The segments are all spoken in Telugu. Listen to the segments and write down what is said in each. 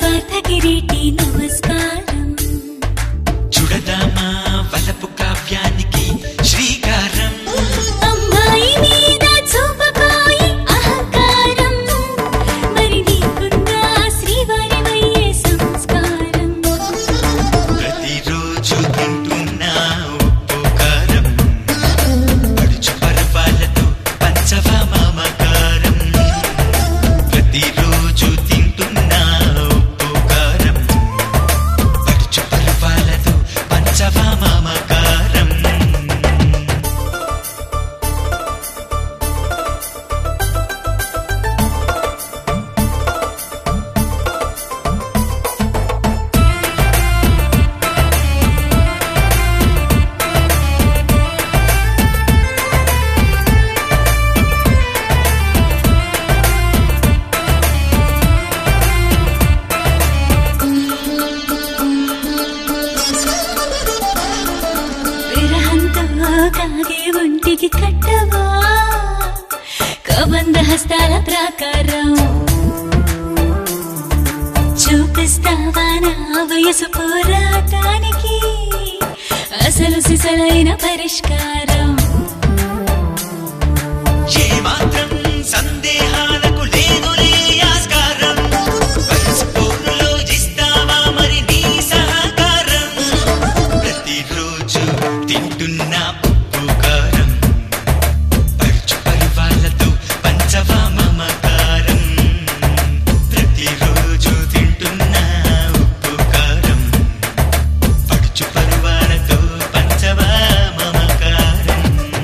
స్వార్థ కిరీటి నమస్కారం చుడదామా వలపు కావ్యానికి శ్రీకారం అమ్మాయి మీద చూపకోయి అహంకారం మరి నీకున్నా శ్రీవారివయ్యే సంస్కారం ప్రతిరోజు తింటున్నా ఉప్పు కారం పడుచు పరపాలతో పంచవా మమకారం ప్రతిరోజు తింటున్నా ఉప్పు కారం పడుచు పరపాలతో పంచవా మమకారం విరహంతో కాగే ఒంటికి కట్టవా కబంధ హస్తాల ప్రాకారం చూపిస్తావా నా వయసు పోరాటానికి అసలు సిసలైన పరిష్కారం ఏ మాత్రం సందేహాలకు లేదులే ఆస్కారం వయసు పోరులో ఇస్తావా మరి నీ సహకారం ప్రతిరోజు తింటున్నా ఉప్పు కారం పరుచు పరివాళ్ళతో పంచవా మమకారం ప్రతిరోజు తింటున్నా ఉప్పు కారం పడుచు పరువాలతో పంచవా మమకారం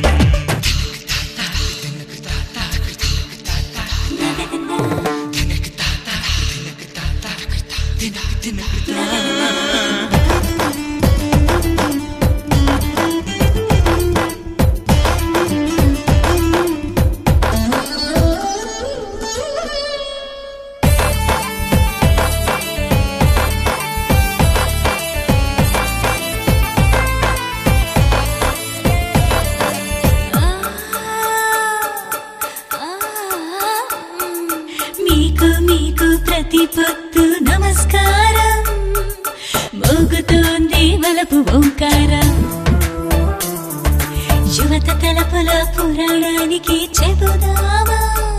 మీకు మీకు ప్రతి పొద్దు నమస్కారం మోగుతోంది వలపు ఓంకారం యువత తలపుల పురాణానికి చెబుదామా